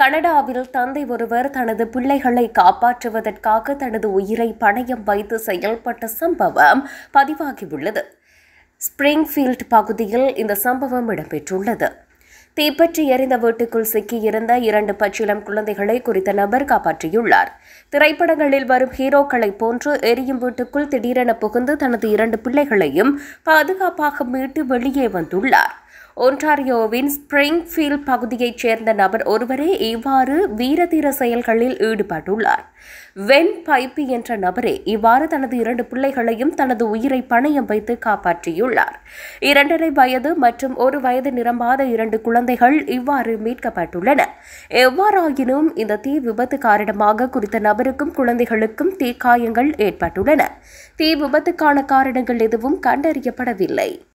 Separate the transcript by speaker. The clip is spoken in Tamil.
Speaker 1: கனடாவில் தந்தை ஒருவர் தனது பிள்ளைகளை காப்பாற்றுவதற்காக தனது உயிரை பணயம் வைத்து செயல்பட்ட சம்பவம் பதிவாகியுள்ளது ஸ்பிரிங்ஃபீல்ட் பகுதியில் இந்த சம்பவம் இடம்பெற்றுள்ளது தீப்பற்றி எரிந்த வீட்டுக்குள் சிக்கியிருந்த இரண்டு பச்சிளம் குழந்தைகளை குறித்த நபர் காப்பாற்றியுள்ளார் திரைப்படங்களில் வரும் ஹீரோக்களைப் போன்று எரியும் வீட்டுக்குள் திடீரென புகுந்து தனது இரண்டு பிள்ளைகளையும் பாதுகாப்பாக மீட்டு வெளியே வந்துள்ளார் ஒன்டாரியோவின் ஸ்பிரிங்ஃபீல்ட் பகுதியைச் சேர்ந்த நபர் ஒருவரே இவ்வாறு வீரதீர செயல்களில் ஈடுபட்டுள்ளார் வென் பைப்பி என்ற நபரே இவ்வாறு தனது இரண்டு பிள்ளைகளையும் தனது உயிரை பணயம் வைத்து காப்பாற்றியுள்ளார் இரண்டரை வயது மற்றும் ஒரு வயது நிரம்பாத இரண்டு குழந்தைகள் இவ்வாறு மீட்கப்பட்டுள்ளன எவ்வாறாயினும் இந்த தீ விபத்து காரணமாக குறித்த நபருக்கும் குழந்தைகளுக்கும் தீக்காயங்கள் ஏற்பட்டுள்ளன தீ விபத்துக்கான காரணங்கள் எதுவும் கண்டறியப்படவில்லை